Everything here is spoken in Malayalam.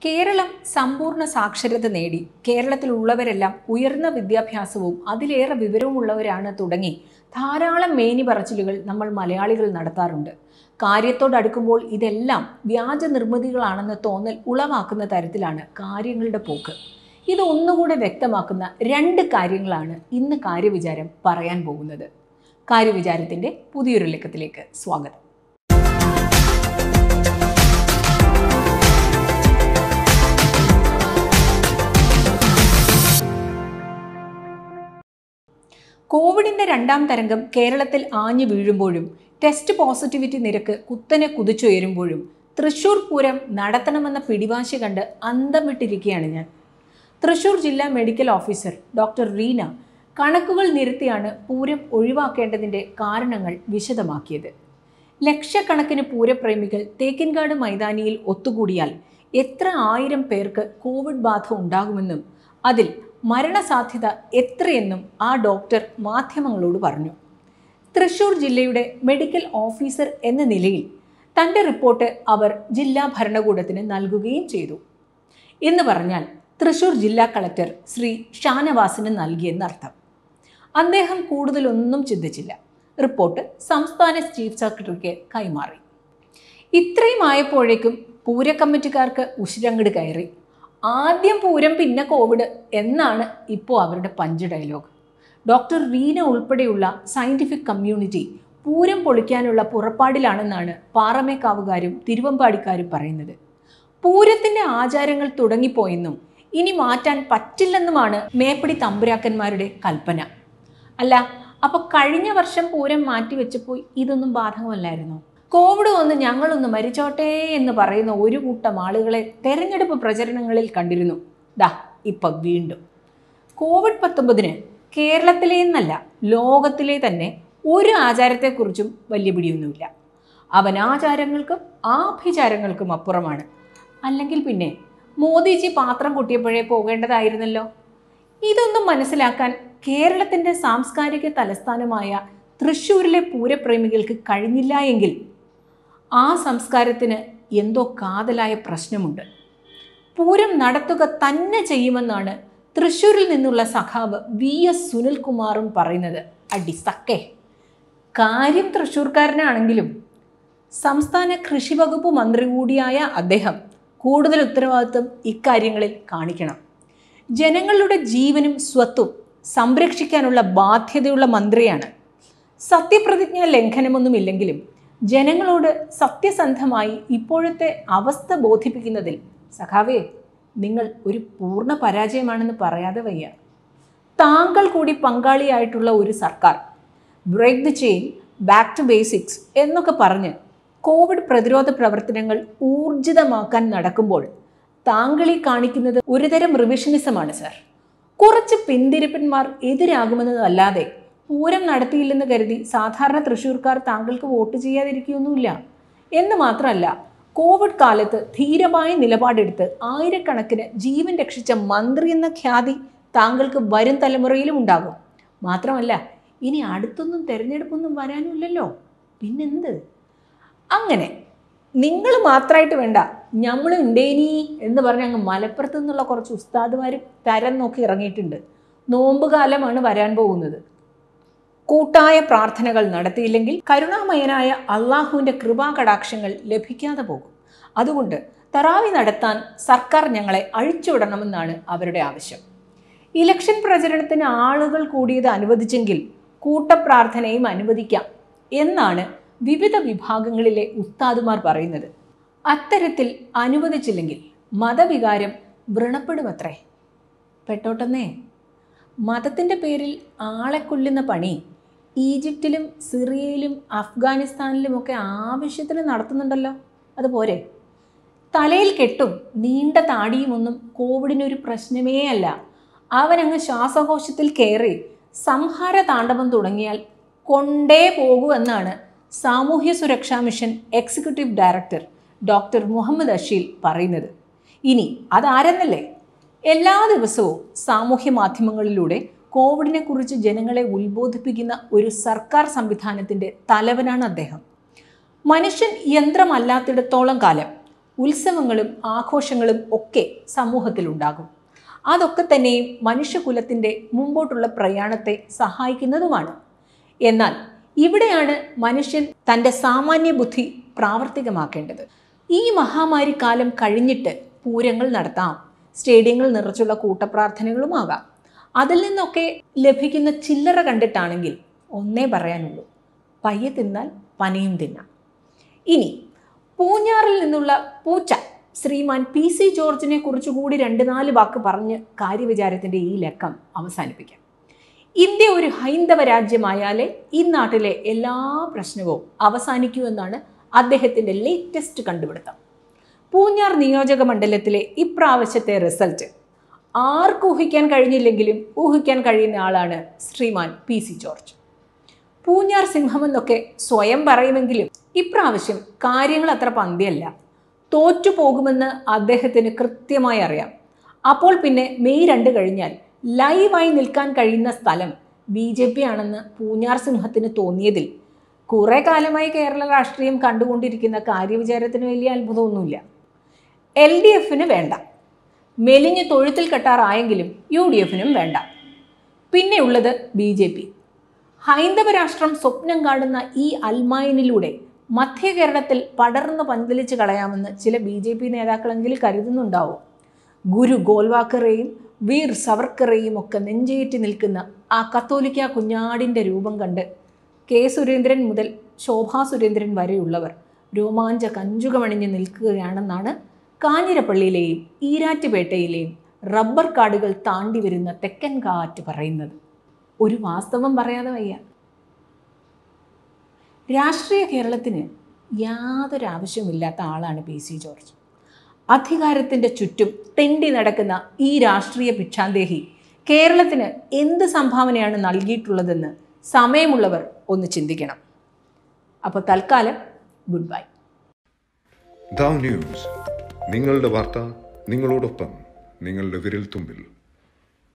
കേരളം സമ്പൂർണ്ണ സാക്ഷരത നേടി കേരളത്തിലുള്ളവരെല്ലാം ഉയർന്ന വിദ്യാഭ്യാസവും അതിലേറെ വിവരവുമുള്ളവരാണ് തുടങ്ങി ധാരാളം മേനി പറച്ചിലുകൾ നമ്മൾ മലയാളികൾ നടത്താറുണ്ട് കാര്യത്തോടടുക്കുമ്പോൾ ഇതെല്ലാം വ്യാജ നിർമ്മിതികളാണെന്ന തോന്നൽ ഉളവാക്കുന്ന തരത്തിലാണ് കാര്യങ്ങളുടെ പോക്ക് ഇത് ഒന്നുകൂടെ വ്യക്തമാക്കുന്ന രണ്ട് കാര്യങ്ങളാണ് ഇന്ന് കാര്യവിചാരം പറയാൻ പോകുന്നത് കാര്യവിചാരത്തിൻ്റെ പുതിയൊരു ലക്കത്തിലേക്ക് സ്വാഗതം കോവിഡിന്റെ രണ്ടാം തരംഗം കേരളത്തിൽ ആഞ്ഞു വീഴുമ്പോഴും ടെസ്റ്റ് പോസിറ്റിവിറ്റി നിരക്ക് കുത്തനെ കുതിച്ചുയരുമ്പോഴും തൃശൂർ പൂരം നടത്തണമെന്ന പിടിവാശി കണ്ട് അന്തം വിട്ടിരിക്കുകയാണ് ഞാൻ തൃശൂർ ജില്ലാ മെഡിക്കൽ ഓഫീസർ ഡോക്ടർ റീന കണക്കുകൾ നിരത്തിയാണ് പൂരം ഒഴിവാക്കേണ്ടതിൻ്റെ കാരണങ്ങൾ വിശദമാക്കിയത് ലക്ഷക്കണക്കിന് പൂരപ്രേമികൾ തേക്കിൻകാട് മൈതാനിയിൽ ഒത്തുകൂടിയാൽ എത്ര ആയിരം പേർക്ക് കോവിഡ് ബാധ ഉണ്ടാകുമെന്നും അതിൽ മരണസാധ്യത എത്രയെന്നും ആ ഡോക്ടർ മാധ്യമങ്ങളോട് പറഞ്ഞു തൃശൂർ ജില്ലയുടെ മെഡിക്കൽ ഓഫീസർ എന്ന നിലയിൽ തൻ്റെ റിപ്പോർട്ട് അവർ ജില്ലാ ഭരണകൂടത്തിന് നൽകുകയും ചെയ്തു എന്ന് പറഞ്ഞാൽ തൃശൂർ ജില്ലാ കളക്ടർ ശ്രീ ഷാനവാസിന് നൽകിയെന്നർത്ഥം അദ്ദേഹം കൂടുതലൊന്നും ചിന്തിച്ചില്ല റിപ്പോർട്ട് സംസ്ഥാന ചീഫ് സെക്രട്ടറിക്ക് കൈമാറി ഇത്രയും ആയപ്പോഴേക്കും പൂര കമ്മിറ്റിക്കാർക്ക് ഉശിരങ്ങട് കയറി ആദ്യം പൂരം പിന്നെ കോവിഡ് എന്നാണ് ഇപ്പോൾ അവരുടെ പഞ്ച് ഡയലോഗ് ഡോക്ടർ റീന ഉൾപ്പെടെയുള്ള സയൻറ്റിഫിക് കമ്മ്യൂണിറ്റി പൂരം പൊളിക്കാനുള്ള പുറപ്പാടിലാണെന്നാണ് പാറമേക്കാവുകാരും തിരുവമ്പാടിക്കാരും പറയുന്നത് പൂരത്തിൻ്റെ ആചാരങ്ങൾ തുടങ്ങിപ്പോയെന്നും ഇനി മാറ്റാൻ പറ്റില്ലെന്നുമാണ് മേപ്പടി തമ്പുരാക്കന്മാരുടെ കൽപ്പന അല്ല അപ്പൊ കഴിഞ്ഞ വർഷം പൂരം മാറ്റിവെച്ചപ്പോൾ ഇതൊന്നും ബാധകമല്ലായിരുന്നോ കോവിഡ് വന്ന് ഞങ്ങളൊന്ന് മരിച്ചോട്ടെ എന്ന് പറയുന്ന ഒരു കൂട്ടം ആളുകളെ തെരഞ്ഞെടുപ്പ് പ്രചരണങ്ങളിൽ കണ്ടിരുന്നു ദാ ഇപ്പൊ വീണ്ടും കോവിഡ് പത്തൊമ്പതിന് കേരളത്തിലെ എന്നല്ല ലോകത്തിലെ തന്നെ ഒരു ആചാരത്തെക്കുറിച്ചും വലിയ പിടിയൊന്നുമില്ല അവൻ ആചാരങ്ങൾക്കും ആഭിചാരങ്ങൾക്കും അപ്പുറമാണ് അല്ലെങ്കിൽ പിന്നെ മോദിജി പാത്രം പൊട്ടിയപ്പോഴേ പോകേണ്ടതായിരുന്നല്ലോ ഇതൊന്നും മനസ്സിലാക്കാൻ കേരളത്തിൻ്റെ സാംസ്കാരിക തലസ്ഥാനമായ തൃശ്ശൂരിലെ പൂരപ്രേമികൾക്ക് കഴിഞ്ഞില്ല എങ്കിൽ ആ സംസ്കാരത്തിന് എന്തോ കാതലായ പ്രശ്നമുണ്ട് പൂരം നടത്തുക തന്നെ ചെയ്യുമെന്നാണ് തൃശ്ശൂരിൽ നിന്നുള്ള സഖാവ് വി എസ് സുനിൽകുമാറും പറയുന്നത് അടി സക്കേ കാര്യം തൃശ്ശൂർക്കാരനാണെങ്കിലും സംസ്ഥാന കൃഷി വകുപ്പ് മന്ത്രി കൂടിയായ അദ്ദേഹം കൂടുതൽ ഉത്തരവാദിത്വം ഇക്കാര്യങ്ങളിൽ കാണിക്കണം ജനങ്ങളുടെ ജീവനും സ്വത്തും സംരക്ഷിക്കാനുള്ള ബാധ്യതയുള്ള മന്ത്രിയാണ് സത്യപ്രതിജ്ഞ ലംഘനമൊന്നുമില്ലെങ്കിലും ജനങ്ങളോട് സത്യസന്ധമായി ഇപ്പോഴത്തെ അവസ്ഥ ബോധിപ്പിക്കുന്നതിൽ സഖാവേ നിങ്ങൾ ഒരു പൂർണ്ണ പരാജയമാണെന്ന് പറയാതെ വയ്യ താങ്കൾ കൂടി പങ്കാളിയായിട്ടുള്ള ഒരു സർക്കാർ break the chain back to basics എന്നൊക്കെ പറഞ്ഞ് കോവിഡ് പ്രതിരോധ പ്രവർത്തനങ്ങൾ ഊർജിതമാക്കാൻ നടക്കുമ്പോൾ താങ്കൾ ഈ കാണിക്കുന്നത് ഒരുതരം റിവിഷനിസമാണ് സർ കുറച്ച് പിന്തിരിപ്പന്മാർ എതിരാകുമെന്നതല്ലാതെ പൂരം നടത്തിയില്ലെന്ന് കരുതി സാധാരണ തൃശ്ശൂർക്കാർ താങ്കൾക്ക് വോട്ട് ചെയ്യാതിരിക്കുകയൊന്നുമില്ല എന്ന് മാത്രമല്ല കോവിഡ് കാലത്ത് ധീരമായ നിലപാടെടുത്ത് ആയിരക്കണക്കിന് ജീവൻ രക്ഷിച്ച മന്ത്രി എന്ന ഖ്യാതി താങ്കൾക്ക് വരും തലമുറയിലും ഉണ്ടാകും മാത്രമല്ല ഇനി അടുത്തൊന്നും തെരഞ്ഞെടുപ്പൊന്നും വരാനുമില്ലല്ലോ പിന്നെന്ത് അങ്ങനെ നിങ്ങൾ മാത്രമായിട്ട് വേണ്ട നമ്മളും ഉണ്ടേനി എന്ന് പറഞ്ഞ് അങ്ങ് മലപ്പുറത്ത് നിന്നുള്ള കുറച്ച് ഉസ്താദുമാർ തരം നോക്കി ഇറങ്ങിയിട്ടുണ്ട് നോമ്പ് കാലമാണ് വരാൻ പോകുന്നത് കൂട്ടായ പ്രാർത്ഥനകൾ നടത്തിയില്ലെങ്കിൽ കരുണാമയനായ അള്ളാഹുവിൻ്റെ കൃപാകടാക്ഷങ്ങൾ ലഭിക്കാതെ പോകും അതുകൊണ്ട് തറാവി നടത്താൻ സർക്കാർ ഞങ്ങളെ അഴിച്ചുവിടണമെന്നാണ് അവരുടെ ആവശ്യം ഇലക്ഷൻ പ്രചരണത്തിന് ആളുകൾ കൂടിയത് അനുവദിച്ചെങ്കിൽ കൂട്ടപ്രാർത്ഥനയും അനുവദിക്കാം എന്നാണ് വിവിധ വിഭാഗങ്ങളിലെ ഉസ്താദുമാർ പറയുന്നത് അത്തരത്തിൽ അനുവദിച്ചില്ലെങ്കിൽ മതവികാരം വ്രണപ്പെടുമത്രേ പെട്ടോട്ടെന്നേ മതത്തിൻ്റെ പേരിൽ ആളെ കൊല്ലുന്ന പണി ഈജിപ്തിലും സിറിയയിലും അഫ്ഗാനിസ്ഥാനിലുമൊക്കെ ആവശ്യത്തിന് നടത്തുന്നുണ്ടല്ലോ അതുപോരെ തലയിൽ കെട്ടും നീണ്ട താടിയുമൊന്നും കോവിഡിനൊരു പ്രശ്നമേ അല്ല അവനങ്ങ് ശ്വാസകോശത്തിൽ കയറി സംഹാര താണ്ഡവം തുടങ്ങിയാൽ കൊണ്ടേ പോകൂ എന്നാണ് സാമൂഹ്യ സുരക്ഷാ mission executive director doctor Muhammad Asheel പറയുന്നത് ഇനി അതാരെന്നല്ലേ എല്ലാ ദിവസവും സാമൂഹ്യ മാധ്യമങ്ങളിലൂടെ കോവിഡിനെ കുറിച്ച് ജനങ്ങളെ ഉത്ബോധിപ്പിക്കുന്ന ഒരു സർക്കാർ സംവിധാനത്തിൻ്റെ തലവനാണ് അദ്ദേഹം മനുഷ്യൻ യന്ത്രമല്ലാത്തിടത്തോളം കാലം ഉത്സവങ്ങളും ആഘോഷങ്ങളും ഒക്കെ സമൂഹത്തിലുണ്ടാകും അതൊക്കെ തന്നെയും മനുഷ്യകുലത്തിൻ്റെ മുമ്പോട്ടുള്ള പ്രയാണത്തെ സഹായിക്കുന്നതുമാണ് എന്നാൽ ഇവിടെയാണ് മനുഷ്യൻ തൻ്റെ സാമാന്യ ബുദ്ധി പ്രാവർത്തികമാക്കേണ്ടത് ഈ മഹാമാരി കാലം കഴിഞ്ഞിട്ട് പൂരങ്ങൾ നടത്താം സ്റ്റേഡിയങ്ങൾ നിറച്ചുള്ള കൂട്ടപ്രാർത്ഥനകളുമാകാം അതിൽ നിന്നൊക്കെ ലഭിക്കുന്ന ചില്ലറ കണ്ടിട്ടാണെങ്കിൽ ഒന്നേ പറയാനുള്ളൂ പയ്യെ തിന്നാൽ പനയും തിന്നാം ഇനി പൂഞ്ഞാറിൽ നിന്നുള്ള പൂച്ച ശ്രീമാൻ പി സി ജോർജിനെ കുറിച്ചുകൂടി രണ്ട് നാല് വാക്ക് പറഞ്ഞ് കാര്യവിചാരത്തിൻ്റെ ഈ ലക്കം അവസാനിപ്പിക്കാം ഇന്ത്യ ഒരു ഹൈന്ദവ രാജ്യമായാലേ ഈ നാട്ടിലെ എല്ലാ പ്രശ്നവും അവസാനിക്കൂ എന്നാണ് അദ്ദേഹത്തിൻ്റെ ലേറ്റസ്റ്റ് കണ്ടുപിടുത്തം പൂഞ്ഞാർ നിയോജക മണ്ഡലത്തിലെ ഇപ്രാവശ്യത്തെ റിസൾട്ട് ആർക്കും ഊഹിക്കാൻ കഴിഞ്ഞില്ലെങ്കിലും ഊഹിക്കാൻ കഴിയുന്ന ആളാണ് Sriman P C George Poonjar സിംഹമെന്നൊക്കെ സ്വയം പറയുമെങ്കിലും ഇപ്രാവശ്യം കാര്യങ്ങൾ അത്ര പന്തിയല്ല തോറ്റു പോകുമെന്ന് അദ്ദേഹത്തിന് കൃത്യമായി അറിയാം അപ്പോൾ പിന്നെ മെയ് രണ്ട് കഴിഞ്ഞാൽ ലൈവായി നിൽക്കാൻ കഴിയുന്ന സ്ഥലം ബി ജെ പി ആണെന്ന് പൂഞ്ഞാർ സിംഹത്തിന് തോന്നിയതിൽ കുറേ കാലമായി കേരള രാഷ്ട്രീയം കണ്ടുകൊണ്ടിരിക്കുന്ന കാര്യവിചാരത്തിന് വലിയ അത്ഭുതമൊന്നുമില്ല എൽ ഡി എഫിന് വേണ്ട മെലിഞ്ഞ് തൊഴുത്തിൽ കെട്ടാറായെങ്കിലും യു ഡി എഫിനും വേണ്ട പിന്നെയുള്ളത് ബി ജെ പി ഹൈന്ദവ രാഷ്ട്രം സ്വപ്നം കാണുന്ന ഈ അൽമായനിലൂടെ മധ്യ കേരളത്തിൽ പടർന്ന് പന്തലിച്ച് കളയാമെന്ന് ചില ബി ജെ പി നേതാക്കളെങ്കിലും കരുതുന്നുണ്ടാവും ഗുരു ഗോൽവാക്കറേയും വീർ സവർക്കറേയും ഒക്കെ നെഞ്ചേറ്റി നിൽക്കുന്ന ആ കത്തോലിക്ക കുഞ്ഞാടിൻ്റെ രൂപം കണ്ട് കെ സുരേന്ദ്രൻ മുതൽ ശോഭാ സുരേന്ദ്രൻ വരെയുള്ളവർ രോമാഞ്ച കഞ്ചുകമണിഞ്ഞ് നിൽക്കുകയാണെന്നാണ് കാഞ്ഞിരപ്പള്ളിയിലെയും ഈരാറ്റുപേട്ടയിലെയും റബ്ബർ കാടുകൾ താണ്ടി വരുന്ന തെക്കൻ കാറ്റ് പറയുന്നത് ഒരു വാസ്തവം പറയാതെ വയ്യ രാഷ്ട്രീയ കേരളത്തിന് യാതൊരു ആവശ്യമില്ലാത്ത ആളാണ് പി സി ജോർജ് അധികാരത്തിൻ്റെ ചുറ്റും തെണ്ടി നടക്കുന്ന ഈ രാഷ്ട്രീയ ഭിക്ഷാന്തേഹി കേരളത്തിന് എന്ത് സംഭാവനയാണ് നൽകിയിട്ടുള്ളതെന്ന് സമയമുള്ളവർ ഒന്ന് ചിന്തിക്കണം അപ്പോൾ തൽക്കാലം ഗുഡ് ബൈ ദാവ് ന്യൂസ് നിങ്ങളുടെ വാർത്ത നിങ്ങളോടൊപ്പം നിങ്ങളുടെ വിരൽ തുമ്പിൽ